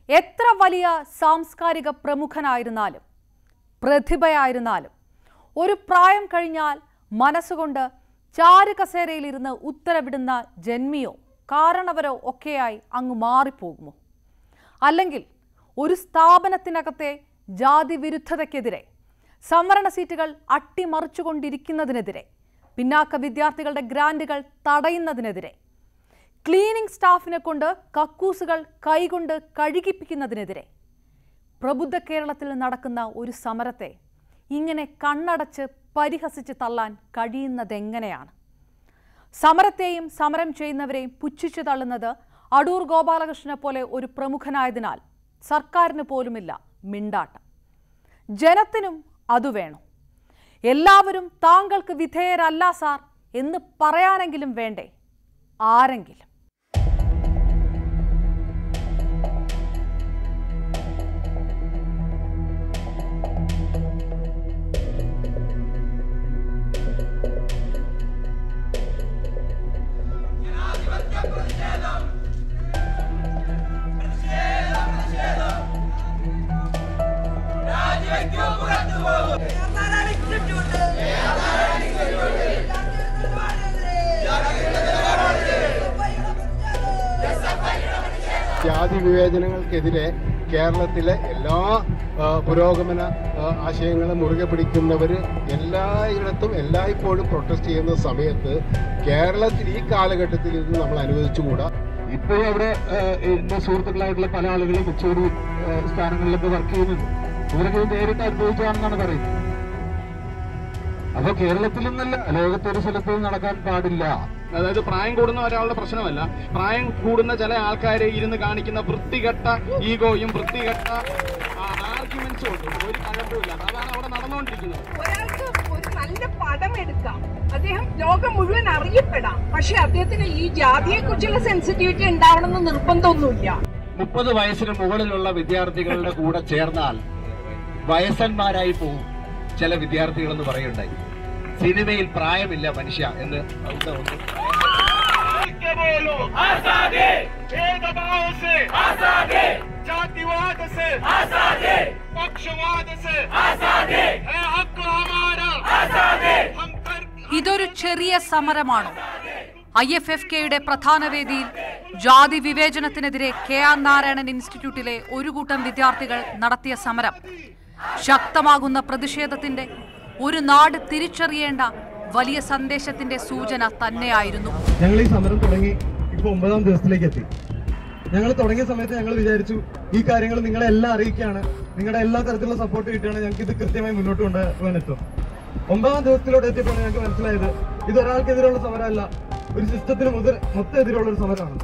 എത്ര വലിയ സാംസ്കാരിക പ്രമുഖനായിരുന്നാലും പ്രതിഭയായിരുന്നാലും ഒരു പ്രായം കഴിഞ്ഞാൽ മനസ്സുകൊണ്ട് ചാരുകസേരയിലിരുന്ന് ഉത്തരവിടുന്ന ജന്മിയോ കാരണവരോ ഒക്കെയായി അങ്ങ് മാറിപ്പോകുമോ അല്ലെങ്കിൽ ഒരു സ്ഥാപനത്തിനകത്തെ ജാതി വിരുദ്ധതയ്ക്കെതിരെ സംവരണ സീറ്റുകൾ അട്ടിമറിച്ചുകൊണ്ടിരിക്കുന്നതിനെതിരെ പിന്നാക്ക വിദ്യാർത്ഥികളുടെ ഗ്രാൻഡുകൾ തടയുന്നതിനെതിരെ ക്ലീനിംഗ് സ്റ്റാഫിനെ കൊണ്ട് കക്കൂസുകൾ കൈകൊണ്ട് കഴുകിപ്പിക്കുന്നതിനെതിരെ പ്രബുദ്ധ കേരളത്തിൽ നടക്കുന്ന ഒരു സമരത്തെ ഇങ്ങനെ കണ്ണടച്ച് പരിഹസിച്ച് തള്ളാൻ കഴിയുന്നതെങ്ങനെയാണ് സമരത്തെയും സമരം ചെയ്യുന്നവരെയും പുച്ഛിച്ചു തള്ളുന്നത് അടൂർ ഗോപാലകൃഷ്ണനെ പോലെ ഒരു പ്രമുഖനായതിനാൽ സർക്കാരിന് പോലുമില്ല മിണ്ടാട്ടം ജനത്തിനും അത് വേണം എല്ലാവരും താങ്കൾക്ക് വിധേയരല്ല സാർ എന്ന് പറയാനെങ്കിലും വേണ്ടേ ആരെങ്കിലും ജാതി വിവേചനങ്ങൾക്കെതിരെ കേരളത്തിലെ എല്ലാ ആ, പുരോഗമന ആ, ആശയങ്ങളും മുറുകെ പിടിക്കുന്നവർ എല്ലായിടത്തും എല്ലായ്പ്പോഴും പ്രൊട്ടസ്റ്റ് ചെയ്യുന്ന സമയത്ത് കേരളത്തിൽ ഈ കാലഘട്ടത്തിൽ ഇത് നമ്മൾ അനുവദിച്ചുകൂടാ ഇപ്പോഴും അവിടെ ഏഹ്, എന്റെ സുഹൃത്തുക്കളായിട്ടുള്ള പല ആളുകളും ഉച്ചയോടി സ്ഥാനങ്ങളിലൊക്കെ വർക്ക് ചെയ്യുന്നുണ്ട് ഇവരൊക്കെ ഇത് നേരിട്ട് അനുഭവിച്ചാണെന്നാണ് പറയുന്നത് അപ്പൊ കേരളത്തിൽ നിന്നല്ല ലോകത്തൊരു സ്ഥലത്തും നടക്കാൻ പാടില്ല അതായത് പ്രായം കൂടുന്ന ഒരാളുടെ പ്രശ്നമല്ല പ്രായം കൂടുന്ന ചില ആൾക്കാരെ ഇരുന്ന് കാണിക്കുന്ന വൃത്തികെട്ട ഈഗോയും വൃത്തികെട്ട ആർഗ്യുമെന്റ്സും ഉണ്ട് ഒരു കഴമ്പുമില്ല അതാണ് അവിടെ നടന്നുകൊണ്ടിരിക്കുന്നത് ഒരാൾക്ക് ഒരു നല്ല പടം എടുക്കാം അദ്ദേഹം ലോകം മുഴുവൻ അറിയപ്പെടാം പക്ഷെ അദ്ദേഹത്തിന് ഈ ജാതിയെ കുറിച്ചുള്ള സെൻസിറ്റിവിറ്റി ഉണ്ടാവണമെന്ന് നിർബന്ധമൊന്നുമില്ല മുപ്പത് വയസ്സിന് മുകളിലുള്ള വിദ്യാർത്ഥികളുടെ കൂടെ ചേർന്നാൽ വയസ്സന്മാരായി പോകും ചില വിദ്യാർത്ഥികൾ എന്ന് പറയുണ്ടായി സിനിമയിൽ പ്രായമില്ല മനുഷ്യ എന്ന് അവിടെ ഒന്ന് बोलो आजादी भेदभाव से आजादी जातिवाद से आजादी पक्षवाद से आजादी है हक हमारा आजादी हम कर ഇതൊരു ചെറിയ സമരമാണോ ഐ എഫ് എഫ് കെയുടെ പ്രധാന വേദിയിൽ ജാതി വിവേചനത്തിനെതിരെ കെ ആർ നാരായണൻ ഇൻസ്റ്റിറ്റ്യൂട്ടിലെ ഒരു കൂട്ടം വിദ്യാർത്ഥികൾ നടത്തിയ സമരം ശക്തമാകുന്ന പ്രതിഷേധത്തിന്റെ ഒരു നാട് തിരിച്ചറിയേണ്ട വലിയ സന്ദേശത്തിന്റെ സൂചന തന്നെയായിരുന്നു ഞങ്ങൾ ഈ സമരം തുടങ്ങി ഇപ്പൊ ഒമ്പതാം ദിവസത്തിലേക്ക് എത്തി ഞങ്ങൾ തുടങ്ങിയ സമയത്ത് ഞങ്ങൾ വിചാരിച്ചു ഈ കാര്യങ്ങൾ നിങ്ങളെ എല്ലാം അറിയിക്കുകയാണ് നിങ്ങളുടെ എല്ലാ തരത്തിലുള്ള സപ്പോർട്ട് കിട്ടുകയാണ് ഞങ്ങൾക്ക് ഇത് കൃത്യമായി മുന്നോട്ട് കൊണ്ടുപോകാൻ എത്തും ഒമ്പതാം ദിവസത്തിലോട്ട് എത്തിയപ്പോൾ ഞങ്ങൾക്ക് മനസ്സിലായത് ഇത് ഒരാൾക്കെതിരെയുള്ള സമരമല്ല ഒരു സിസ്റ്റത്തിന് മുതൽ മൊത്തം എതിരെയുള്ള ഒരു സമരമാണ്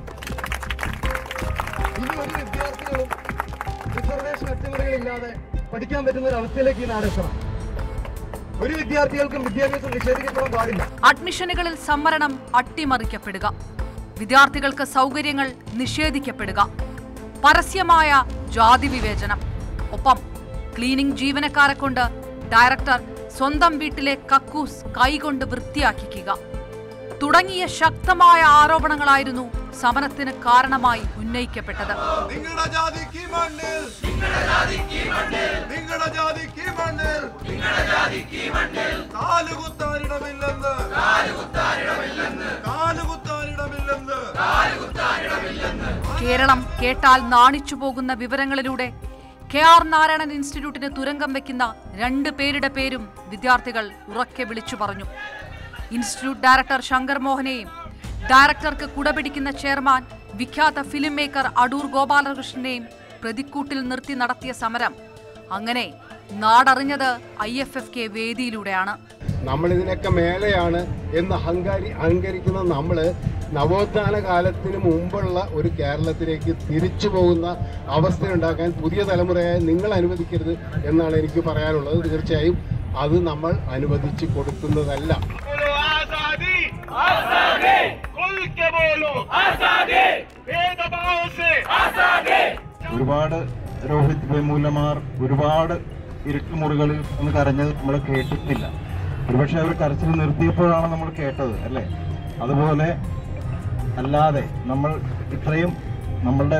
ഇനി ഒരു വിദ്യാർത്ഥികളും റിസർവേഷൻ അട്ടിമറികളില്ലാതെ പഠിക്കാൻ പറ്റുന്ന ഒരു അവസ്ഥയിലേക്ക് ഈ നാടെത്തണം ഒരു വിദ്യാർത്ഥികൾക്കും വിദ്യാഭ്യാസം നിഷേധിക്കപ്പെടാൻ പാടില്ല അഡ്മിഷനുകളിൽ സംവരണം അട്ടിമറിക്കപ്പെടുക വിദ്യാർത്ഥികൾക്ക് സൗകര്യങ്ങൾ നിഷേധിക്കപ്പെടുക പരസ്യമായ ജാതി വിവേചനം ഒപ്പം ക്ലീനിംഗ് ജീവനക്കാരെ കൊണ്ട് ഡയറക്ടർ സ്വന്തം വീട്ടിലെ കക്കൂസ് കൈകൊണ്ട് വൃത്തിയാക്കിക്കുക തുടങ്ങിയ ശക്തമായ ആരോപണങ്ങളായിരുന്നു സമരത്തിന് കാരണമായി ഉന്നയിക്കപ്പെട്ടത് നിങ്ങളുടെ ജാതിക്ക് മണ്ണിൽ നിങ്ങളുടെ ജാതിക്ക് മണ്ണിൽ നിങ്ങളുടെ ജാതിക്ക് മണ്ണിൽ നിങ്ങളുടെ ജാതിക്ക് മണ്ണിൽ കാലുകുത്താനിടമില്ലെന്ന് കാലുകുത്താനിടമില്ലെന്ന് കാലുകുത്താനിടമില്ലെന്ന് കാലുകുത്താനിടമില്ലെന്ന് കേരളം കേട്ടാൽ നാണിച്ചു പോകുന്ന വിവരങ്ങളിലൂടെ കെ ആർ നാരായണൻ ഇൻസ്റ്റിറ്റ്യൂട്ടിന് തുരങ്കം വെക്കുന്ന രണ്ട് പേരുടെ പേരും വിദ്യാർത്ഥികൾ ഉറക്കെ വിളിച്ചു പറഞ്ഞു ഇൻസ്റ്റിറ്റ്യൂട്ട് ഡയറക്ടർ ശങ്കർ മോഹനെയും ഡയറക്ടർക്ക് കുടപിടിക്കുന്ന ചെയർമാൻ വിഖ്യാത ഫിലിം മേക്കർ അടൂർ ഗോപാലകൃഷ്ണനെയും പ്രതിക്കൂട്ടിൽ നിർത്തി നടത്തിയ സമരം അങ്ങനെ നാടറിഞ്ഞത് ഐ എഫ് എഫ് കെ വേദിയിലൂടെയാണ് നമ്മളിതിനൊക്കെ മേലെയാണ് എന്ന് അഹങ്കാരി അഹങ്കരിക്കുന്ന നമ്മൾ നവോത്ഥാന കാലത്തിന് മുമ്പുള്ള ഒരു കേരളത്തിലേക്ക് തിരിച്ചു പോകുന്ന അവസ്ഥയുണ്ടാക്കാൻ പുതിയ തലമുറയായി നിങ്ങൾ അനുവദിക്കരുത് എന്നാണ് എനിക്ക് പറയാനുള്ളത് തീർച്ചയായും അത് നമ്മൾ അനുവദിച്ചു കൊടുക്കുന്നതല്ല बोलो आजादी आजादी खुल के बोलो आजादी भेदभाव से आजादी ഒരുപാട് രോഹിത് വെമൂലമാർ ഒരുപാട് ഇരുട്ടുമുറികളിൽ ഒന്ന് കരഞ്ഞത് നമ്മൾ കേട്ടിട്ടില്ല ഒരുപക്ഷെ അവർ കരച്ചിൽ നിർത്തിയപ്പോഴാണ് നമ്മൾ കേട്ടത് അല്ലേ അതുപോലെ അല്ലാതെ നമ്മൾ ഇത്രയും നമ്മളുടെ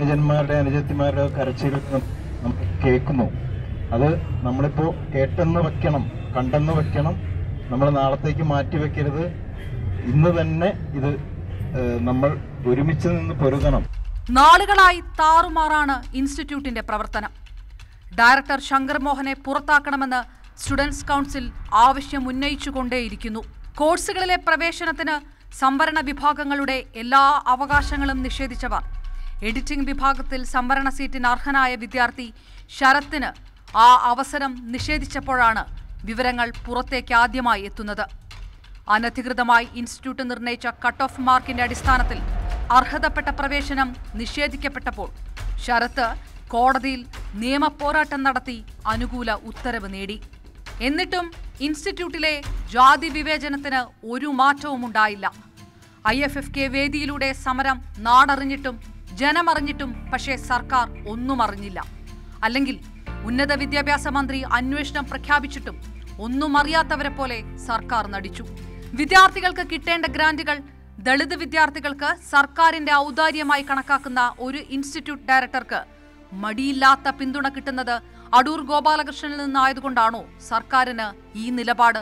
അനുജന്മാരുടെ അനുജത്തിമാരുടെ കരച്ചിൽ നമ്മൾ കേൾക്കുന്നു അത് നമ്മളിപ്പോ കേട്ടെന്ന് വെക്കണം കണ്ടെന്ന് വെക്കണം നമ്മൾ നാളത്തേക്ക് മാറ്റി വെക്കരുത് ഇന്ന് തന്നെ ഇത് ഏഹ്, നമ്മൾ ഒരുമിച്ച് നിന്ന് പൊരുതണം നാളുകളായി താറുമാറാണ് ഇൻസ്റ്റിറ്റ്യൂട്ടിന്റെ പ്രവർത്തനം ഡയറക്ടർ ശങ്കർ മോഹനെ പുറത്താക്കണമെന്ന് സ്റ്റുഡൻസ് കൗൺസിൽ ആവശ്യം ഉന്നയിച്ചുകൊണ്ടേയിരിക്കുന്നു കോഴ്സുകളിലെ പ്രവേശനത്തിന് സംവരണ വിഭാഗങ്ങളുടെ എല്ലാ അവകാശങ്ങളും നിഷേധിച്ചവർ എഡിറ്റിംഗ് വിഭാഗത്തിൽ സംവരണ സീറ്റിന് അർഹനായ വിദ്യാർത്ഥി ശരത്തിന് ആ അവസരം നിഷേധിച്ചപ്പോഴാണ് വിവരങ്ങൾ പുറത്തേക്ക് ആദ്യമായി എത്തുന്നത് അനധികൃതമായി ഇൻസ്റ്റിറ്റ്യൂട്ട് നിർണയിച്ച കട്ട് ഓഫ് മാർക്കിന്റെ അടിസ്ഥാനത്തിൽ അർഹതപ്പെട്ട പ്രവേശനം നിഷേധിക്കപ്പെട്ടപ്പോൾ ശരത്ത് കോടതിയിൽ നിയമപോരാട്ടം നടത്തി അനുകൂല ഉത്തരവ് നേടി എന്നിട്ടും ഇൻസ്റ്റിറ്റ്യൂട്ടിലെ ജാതി വിവേചനത്തിന് ഒരു മാറ്റവും ഉണ്ടായില്ല ഐ എഫ് എഫ് കെ വേദിയിലൂടെ സമരം നാടറിഞ്ഞിട്ടും ജനമറിഞ്ഞിട്ടും പക്ഷേ സർക്കാർ ഒന്നും അറിഞ്ഞില്ല അല്ലെങ്കിൽ ഉന്നത വിദ്യാഭ്യാസ മന്ത്രി അന്വേഷണം പ്രഖ്യാപിച്ചിട്ടും ഒന്നും അറിയാത്തവരെ പോലെ സർക്കാർ നടിച്ചു വിദ്യാർത്ഥികൾക്ക് കിട്ടേണ്ട ഗ്രാന്റുകൾ ദളിത് വിദ്യാർത്ഥികൾക്ക് സർക്കാരിന്റെ ഔദാര്യമായി കണക്കാക്കുന്ന ഒരു ഇൻസ്റ്റിറ്റ്യൂട്ട് ഡയറക്ടർക്ക് മടിയില്ലാത്ത പിന്തുണ കിട്ടുന്നത് അടൂർ ഗോപാലകൃഷ്ണനിൽ നിന്നായതുകൊണ്ടാണോ സർക്കാരിന് ഈ നിലപാട്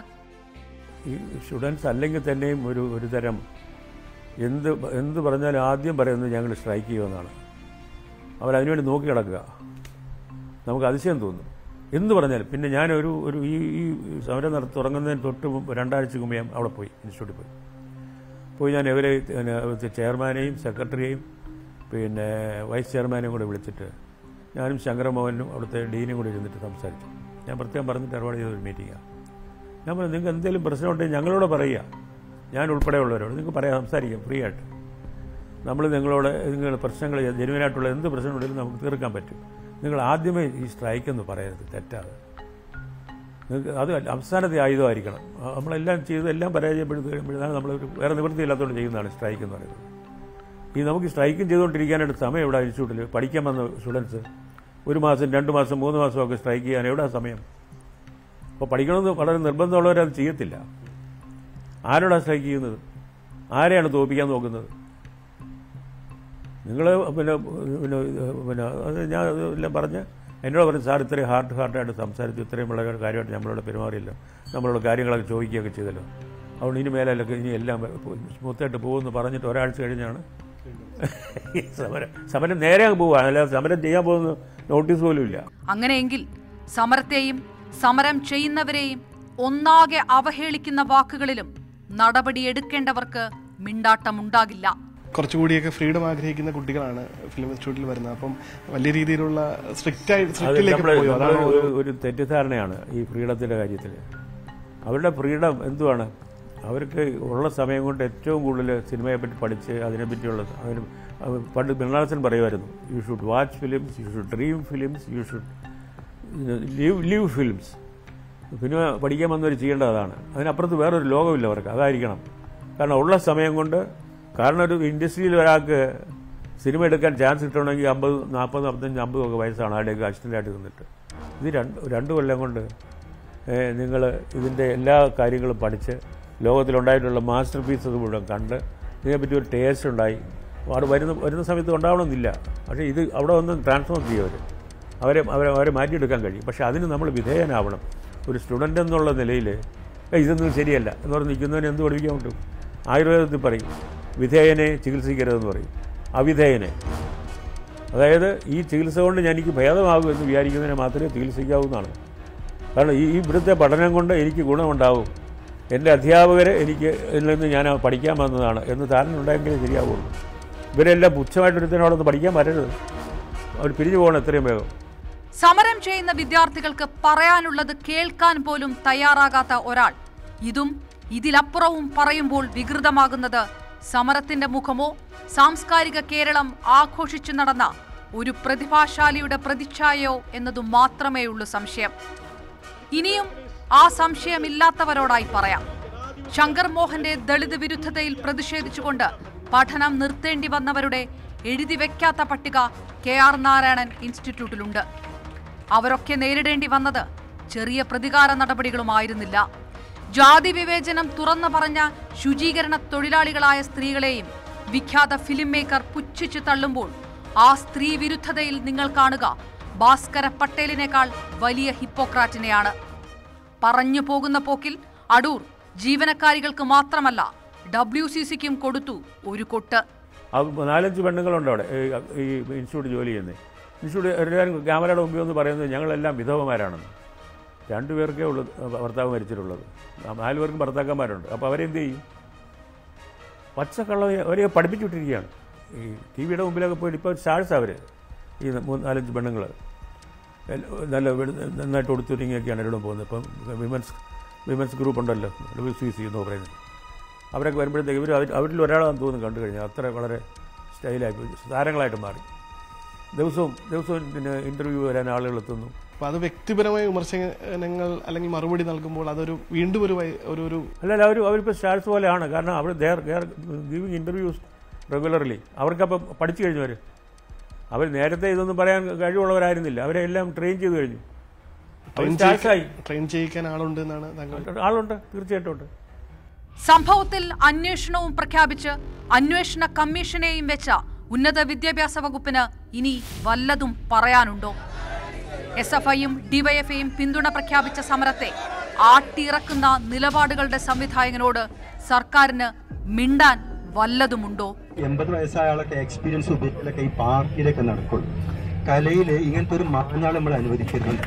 ഈ സ്റ്റുഡൻസ് അല്ലെങ്കിൽ തന്നെയും ഒരു ഒരു തരം എന്ത് എന്ത് പറഞ്ഞാലും ആദ്യം പറയുന്നത് ഞങ്ങൾ സ്ട്രൈക്ക് ചെയ്യുമെന്നാണ് അവരതിനുവേണ്ടി നോക്കി കിടക്കുക നമുക്ക് അതിശയം തോന്നും എന്ത് പറഞ്ഞാലും പിന്നെ ഞാനൊരു ഒരു ഈ ഈ സമരം നടത്തി തുടങ്ങുന്നതിന് തൊട്ട് മുമ്പ് രണ്ടാഴ്ച മുമ്പ് ഞാൻ അവിടെ പോയി ഇൻസ്റ്റിറ്റ്യൂട്ടിൽ പോയി പോയി ഞാൻ ഇവരെ പിന്നെ ചെയർമാനെയും സെക്രട്ടറിയെയും പിന്നെ വൈസ് ചെയർമാനെയും കൂടെ വിളിച്ചിട്ട് ഞാനും ശങ്കരമോഹനും അവിടുത്തെ ഡീനും കൂടെ ഇരുന്നിട്ട് സംസാരിച്ചു ഞാൻ പ്രത്യേകം പറഞ്ഞിട്ട് ഏർപ്പാട് ചെയ്ത ഒരു മീറ്റിംഗാണ് ഞാൻ പറഞ്ഞു നിങ്ങൾക്ക് എന്തെങ്കിലും പ്രശ്നമുണ്ടെങ്കിൽ ഞങ്ങളോട് പറയുക ഞാൻ ഉൾപ്പെടെയുള്ളവരോട് നിങ്ങൾക്ക് പറയാം സംസാരിക്കാം ഫ്രീ ആയിട്ട് നമ്മൾ നിങ്ങളോട് നിങ്ങൾ പ്രശ്നങ്ങൾ ജനുവനായിട്ടുള്ള എന്ത് പ്രശ്നമുണ്ടെങ്കിലും നമുക്ക് തീർക്കാൻ പറ്റും നിങ്ങൾ ആദ്യമേ ഈ സ്ട്രൈക്ക് എന്ന് പറയരുത് തെറ്റാതെ നിങ്ങൾക്ക് അത് അവസാനത്തെ ആയുധമായിരിക്കണം ആ, നമ്മളെല്ലാം ചെയ്ത് എല്ലാം പരാജയപ്പെടുത്തി കഴിയുമ്പോഴാണ് നമ്മൾ ഒരു വേറെ നിവൃത്തിയില്ലാത്തതുകൊണ്ട് ചെയ്യുന്നതാണ് സ്ട്രൈക്ക് എന്ന് പറയുന്നത് ഈ നമുക്ക് സ്ട്രൈക്കും ചെയ്തുകൊണ്ടിരിക്കാനായിട്ട് സമയം എവിടെ ഇൻസ്റ്റിറ്റ്യൂട്ടിൽ പഠിക്കാൻ വന്ന സ്റ്റുഡൻസ് ഒരു മാസം രണ്ട് മാസം മൂന്ന് മാസമൊക്കെ സ്ട്രൈക്ക് ചെയ്യാൻ എവിടെ സമയം അപ്പോൾ പഠിക്കണമെന്ന് വളരെ നിർബന്ധമുള്ളവരത് ചെയ്യത്തില്ല ആരോടാണ് സ്ട്രൈക്ക് ചെയ്യുന്നത് ആരെയാണ് തോൽപ്പിക്കാൻ നോക്കുന്നത് നിങ്ങൾ പിന്നെ പിന്നെ പിന്നെ അത് ഞാൻ എല്ലാം പറഞ്ഞ് എന്നോട് പറഞ്ഞു സാർ ഇത്രയും ഹാർട്ട് ഹാർട്ടായിട്ട് സംസാരിച്ചു ഇത്രയും വളരെ കാര്യമായിട്ട് നമ്മളോട് പെരുമാറിയില്ല നമ്മളോട് കാര്യങ്ങളൊക്കെ ചോദിക്കുകയൊക്കെ ചെയ്തല്ലോ അതുകൊണ്ട് ഇനി മേലൊക്കെ ഇനി എല്ലാം സ്മൂത്തായിട്ട് പോകുമെന്ന് പറഞ്ഞിട്ട് ഒരാഴ്ച കഴിഞ്ഞാണ് ഈ സമരം സമരം നേരെ അങ്ങ് പോവുകയാണ് അല്ലാതെ സമരം ചെയ്യാൻ പോകുന്ന നോട്ടീസ് പോലും ഇല്ല അങ്ങനെയെങ്കിൽ സമരത്തെയും സമരം ചെയ്യുന്നവരെയും ഒന്നാകെ അവഹേളിക്കുന്ന വാക്കുകളിലും നടപടിയെടുക്കേണ്ടവർക്ക് മിണ്ടാട്ടമുണ്ടാകില്ല കുറച്ചുകൂടിയൊക്കെ ഫ്രീഡം ആഗ്രഹിക്കുന്ന കുട്ടികളാണ് ഫിലിം ഇൻസ്റ്റിറ്റ്യൂട്ടിൽ വരുന്നത് അപ്പം വലിയ രീതിയിലുള്ള സ്ട്രിക്റ്റ് ആയി അത് സ്ട്രിക്റ്റിലേക്ക് നമ്മള് പോയോ അതാണ് നമ്മള് ഒരു- ഒരു തെറ്റിദ്ധാരണയാണ് ഈ ഫ്രീഡത്തിന്റെ കാര്യത്തിൽ അവരുടെ ഫ്രീഡം എന്തുവാണ് അവർക്ക് ഉള്ള സമയം കൊണ്ട് ഏറ്റവും കൂടുതൽ സിനിമയെ പറ്റി പഠിച്ച് അതിനെപ്പറ്റിയുള്ള അതിന് അത് പണ്ട് ബിർണാസൻ പറയുമായിരുന്നു you should watch films you should dream films you should leave leave films cinema പഠിക്കാൻ വന്നവർ ചെയ്യേണ്ടത് അതാണ് അതിനപ്പുറത്ത് വേറൊരു ലോകമില്ല അവർക്ക് അതായിരിക്കണം കാരണം ഉള്ള സമയം കൊണ്ട് കാരണം ഒരു ഇൻഡസ്ട്രിയിൽ ഒരാൾക്ക് സിനിമ എടുക്കാൻ ചാൻസ് കിട്ടണമെങ്കിൽ അമ്പത് നാൽപ്പത് നാൽപ്പത്തഞ്ച് അമ്പത് ഒക്കെ വയസ്സാണ് ആരുടെയൊക്കെ അസിസ്റ്റൻ്റായിട്ട് നിന്നിട്ട് ഇത് രണ്ട് രണ്ട് കൊല്ലം കൊണ്ട് നിങ്ങൾ ഇതിൻ്റെ എല്ലാ കാര്യങ്ങളും പഠിച്ച് ലോകത്തിലുണ്ടായിട്ടുള്ള മാസ്റ്റർ പീസസ് മുഴുവൻ കണ്ട് ഇതിനെപ്പറ്റി ഒരു ടേസ്റ്റ് ഉണ്ടായി അവിടെ വരുന്ന വരുന്ന സമയത്ത് ഉണ്ടാവണമെന്നില്ല പക്ഷേ ഇത് അവിടെ വന്ന് ട്രാൻസ്ഫോം ചെയ്യും അവർ അവരെ അവരെ അവരെ മാറ്റിയെടുക്കാൻ കഴിയും പക്ഷേ അതിന് നമ്മൾ വിധേയനാവണം ഒരു സ്റ്റുഡൻ്റ് എന്നുള്ള നിലയിൽ "ഏയ് ഇതൊന്നും ശരിയല്ല എന്ന് പറഞ്ഞ് നിൽക്കുന്നവന് എന്ത് പഠിപ്പിക്കാൻ പറ്റും ആയുർവേദത്തിൽ പറയും വിധേയനെ ചികിത്സിക്കരുതെന്ന് പറയും അവിധേയനെ അതായത് ഈ ചികിത്സ കൊണ്ട് ഞാൻ എനിക്ക് ഭേദമാകും എന്ന് വിചാരിക്കുന്നതിനെ മാത്രമേ ചികിത്സിക്കാവുന്നതാണ് കാരണം ഈ ഈ ഇവിടുത്തെ പഠനം കൊണ്ട് എനിക്ക് ഗുണമുണ്ടാവും എൻ്റെ അധ്യാപകർ എനിക്ക് ഇതിൽ നിന്ന് ഞാൻ പഠിക്കാൻ വന്നതാണ് എന്ന് ധാരണ ഉണ്ടായെങ്കിലേ ശരിയാവുള്ളൂ ഇവരെല്ലാം പുച്ഛമായിട്ടൊരുത്തനോടൊന്ന് പഠിക്കാൻ വരരുത് അവർ പിരിഞ്ഞു പോകണം എത്രയും വേഗം സമരം ചെയ്യുന്ന വിദ്യാർത്ഥികൾക്ക് പറയാനുള്ളത് കേൾക്കാൻ പോലും തയ്യാറാകാത്ത ഒരാൾ ഇതും ഇതിലപ്പുറവും പറയുമ്പോൾ വികൃതമാകുന്നത് സമരത്തിന്റെ മുഖമോ സാംസ്കാരിക കേരളം ആഘോഷിച്ചു നടന്ന ഒരു പ്രതിഭാശാലിയുടെ പ്രതിച്ഛായയോ എന്നതു മാത്രമേയുള്ളൂ സംശയം ഇനിയും ആ സംശയമില്ലാത്തവരോടായി പറയാം ശങ്കർ മോഹന്റെ ദളിത് വിരുദ്ധതയിൽ പ്രതിഷേധിച്ചുകൊണ്ട് പഠനം നിർത്തേണ്ടി വന്നവരുടെ എഴുതി വെക്കാത്ത പട്ടിക കെ ആർ നാരായണൻ ഇൻസ്റ്റിറ്റ്യൂട്ടിലുണ്ട് അവരൊക്കെ നേരിടേണ്ടി വന്നത് ചെറിയ പ്രതികാര നടപടികളുമായിരുന്നില്ല ജാതി വിവേചനം തുറന്നു പറഞ്ഞ ശുചീകരണ തൊഴിലാളികളായ സ്ത്രീകളെയും വിഖ്യാത ഫിലിം മേക്കർ പുച്ഛിച്ചു തള്ളുമ്പോൾ ആ സ്ത്രീ വിരുദ്ധതയിൽ നിങ്ങൾ കാണുക ഭാസ്കര പട്ടേലിനേക്കാൾ വലിയ ഹിപ്പോക്രാറ്റിനെയാണ് പറഞ്ഞു പോകുന്ന പോക്കിൽ അടൂർ ജീവനക്കാരികൾക്ക് മാത്രമല്ല ഡബ്ല്യു സി സിക്കും കൊടുത്തു ഒരു കൊട്ട് ആ നാലഞ്ച് പെണ്ണുങ്ങളുണ്ട് അവിടെ ഈ ഈ ഇൻസ്റ്റിറ്റ്യൂട്ട് ജോലി ചെയ്യുന്നത് ഇൻസ്റ്റിറ്റ്യൂട്ട് എല്ലാവരും ക്യാമറയുടെ മുമ്പിൽ ഒന്ന് പറയുന്നത് ഞങ്ങളെല്ലാം വിധവമാരാണെന്ന് രണ്ടു പേർക്കേ ഉള്ളൂ ഭർത്താവ് മരിച്ചിട്ടുള്ളത് ആ നാല് പേർക്കും ഭർത്താക്കന്മാരുണ്ട് അപ്പോൾ അവരെന്ത് ചെയ്യും പച്ചക്കള്ള അവരെ പഠിപ്പിച്ചു വിട്ടിരിക്കുകയാണ് ഈ ടി വിയുടെ മുമ്പിലൊക്കെ പോയിട്ട് ഇപ്പോൾ സ്റ്റാഴ്സ് അവർ ഈ മൂന്ന് നാലഞ്ച് പെണ്ണുങ്ങൾ നല്ല വെളു- നന്നായിട്ട് ഒടുത്തൊരുങ്ങിയൊക്കെയാണ് എല്ലാം പോകുന്നത് ഇപ്പം വിമൻസ് വിമൻസ് ഗ്രൂപ്പ് ഉണ്ടല്ലോ ഡബ്ല്യു സി സി എന്ന് പറയുന്നത് അവരൊക്കെ വരുമ്പോഴത്തേക്ക് ഇവർ അവരിൽ ഒരാളാണെന്ന് തോന്നുന്നു കണ്ടു കഴിഞ്ഞാൽ അത്ര വളരെ സ്റ്റൈലായി പോയി താരങ്ങളായിട്ട് മാറി ദിവസവും ദിവസവും പിന്നെ ഇൻ്റർവ്യൂ വരാൻ ആളുകൾ എത്തുന്നു അപ്പോൾ അത് വ്യക്തിപരമായ വിമർശനങ്ങൾ അല്ലെങ്കിൽ മറുപടി നൽകുമ്പോൾ അതൊരു വീണ്ടും ഒരു വൈ- ഒരു ഒരു അല്ലല്ല അവർ അവരിപ്പോൾ സ്റ്റാർസ് പോലെയാണ് കാരണം അവർ they're they're giving interviews regularly അവർക്കപ്പം പഠിച്ചു കഴിഞ്ഞു അവർ അവർ നേരത്തെ ഇതൊന്നും പറയാൻ കഴിവുള്ളവരായിരുന്നില്ല അവരെ എല്ലാം ട്രെയിൻ ചെയ്ത് കഴിഞ്ഞു അവർ ട്രെയിൻ സ്റ്റാർസായി ട്രെയിൻ ചെയ്യിക്കാൻ ആളുണ്ട് എന്നാണ് താങ്കൾ ആളുണ്ട് തീർച്ചയായിട്ടും ഉണ്ട് സംഭവത്തിൽ അന്വേഷണവും പ്രഖ്യാപിച്ച് അന്വേഷണ കമ്മീഷനെയും വെച്ച ഉന്നത വിദ്യാഭ്യാസ വകുപ്പിന് ഇനി വല്ലതും പറയാനുണ്ടോ എസ് എഫ് ഐയും ഡിവൈഎഫ്ഐയും പിന്തുണ പ്രഖ്യാപിച്ച സമരത്തെ ആട്ടിയിറക്കുന്ന നിലപാടുകളുടെ സംവിധായകനോട് സർക്കാരിന് മിണ്ടാൻ വല്ലതുമുണ്ടോ എൺപത് വയസ്സായ ആളൊക്കെ എക്സ്പീരിയൻസ് ഉപയോഗിക്കലൊക്കെ ഈ പാർട്ടിയിലൊക്കെ നടക്കുള്ളൂ കലയിൽ ഇങ്ങനത്തെ ഒരു മാഞ്ഞാൾ നമ്മൾ അനുവദിക്കരുത്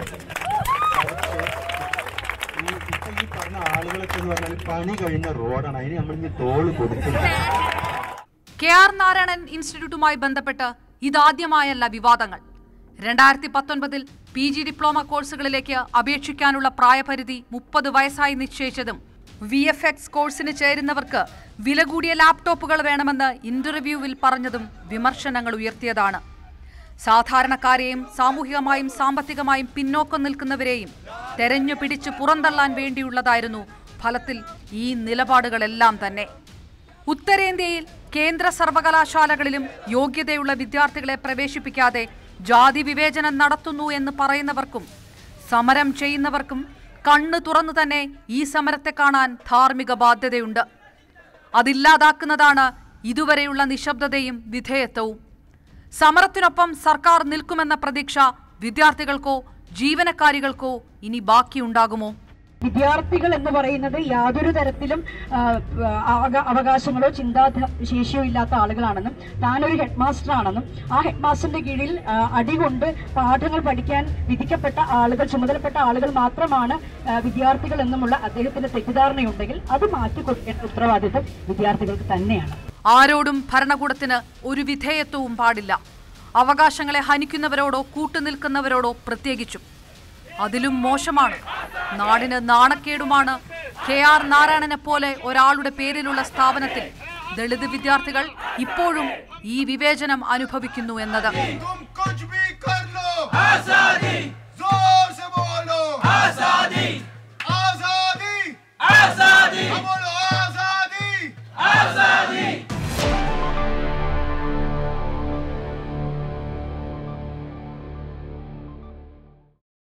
ഈ ഇപ്പൊ ഈ പറഞ്ഞ ആളുകളൊക്കെ എന്ന് പറഞ്ഞാൽ പണി കഴിഞ്ഞ റോഡാണ് അതിന് നമ്മൾ ഇനി തോള് കൊടുക്കുന്നത് കെ ആർ നാരായണൻ ഇൻസ്റ്റിറ്റ്യൂട്ടുമായി ബന്ധപ്പെട്ട് ഇതാദ്യമായല്ല വിവാദങ്ങൾ രണ്ടായിരത്തി പത്തൊൻപതിൽ പി ജി ഡിപ്ലോമ കോഴ്സുകളിലേക്ക് അപേക്ഷിക്കാനുള്ള പ്രായപരിധി മുപ്പത് വയസ്സായി നിശ്ചയിച്ചതും വി എഫ് എക്സ് കോഴ്സിന് ചേരുന്നവർക്ക് വില കൂടിയ ലാപ്ടോപ്പുകൾ വേണമെന്ന് ഇന്റർവ്യൂവിൽ പറഞ്ഞതും വിമർശനങ്ങൾ ഉയർത്തിയതാണ് സാധാരണക്കാരെയും സാമൂഹികമായും സാമ്പത്തികമായും പിന്നോക്കം നിൽക്കുന്നവരെയും തെരഞ്ഞു പിടിച്ച് പുറന്തള്ളാൻ വേണ്ടിയുള്ളതായിരുന്നു ഫലത്തിൽ ഈ നിലപാടുകളെല്ലാം തന്നെ ഉത്തരേന്ത്യയിൽ കേന്ദ്ര സർവകലാശാലകളിലും യോഗ്യതയുള്ള വിദ്യാർത്ഥികളെ പ്രവേശിപ്പിക്കാതെ ജാതി വിവേചനം നടത്തുന്നു എന്ന് പറയുന്നവർക്കും സമരം ചെയ്യുന്നവർക്കും കണ്ണു തുറന്നു തന്നെ ഈ സമരത്തെ കാണാൻ ധാർമ്മിക ബാധ്യതയുണ്ട് അതില്ലാതാക്കുന്നതാണ് ഇതുവരെയുള്ള നിശബ്ദതയും വിധേയത്വവും സമരത്തിനൊപ്പം സർക്കാർ നിൽക്കുമെന്ന പ്രതീക്ഷ വിദ്യാർത്ഥികൾക്കോ ജീവനക്കാരികൾക്കോ ഇനി ബാക്കിയുണ്ടാകുമോ വിദ്യാർത്ഥികൾ എന്ന് പറയുന്നത് യാതൊരു തരത്തിലും ആ, അവക- അവകാശങ്ങളോ ചിന്താ ശേഷിയോ ഇല്ലാത്ത ആളുകളാണെന്നും താനൊരു ഹെഡ് മാസ്റ്റർ ആണെന്നും ആ ഹെഡ് മാസ്റ്ററിന്റെ കീഴിൽ ആ, അടികൊണ്ട് പാഠങ്ങൾ പഠിക്കാൻ വിധിക്കപ്പെട്ട ആളുകൾ ചുമതലപ്പെട്ട ആളുകൾ മാത്രമാണ് ആ, വിദ്യാർത്ഥികൾ എന്നുമുള്ള അദ്ദേഹത്തിന്റെ തെറ്റിദ്ധാരണയുണ്ടെങ്കിൽ അത് മാറ്റിക്കൊടുക്കേണ്ട ഉത്തരവാദിത്വം വിദ്യാർത്ഥികൾക്ക് തന്നെയാണ് ആരോടും ഭരണകൂടത്തിന് ഒരു വിധേയത്വവും പാടില്ല അവകാശങ്ങളെ ഹനിക്കുന്നവരോടോ കൂട്ടുനിൽക്കുന്നവരോടോ പ്രത്യേകിച്ചും അതിലും മോശമാണ് നാടിന് നാണക്കേടുമാണ് കെ ആർ നാരായണനെ പോലെ ഒരാളുടെ പേരിലുള്ള സ്ഥാപനത്തിൽ ദളിത് വിദ്യാർത്ഥികൾ ഇപ്പോഴും ഈ വിവേചനം അനുഭവിക്കുന്നു എന്നത് कुछ भी कर लो आजादी जोर से बोलो आजादी आजादी आजादी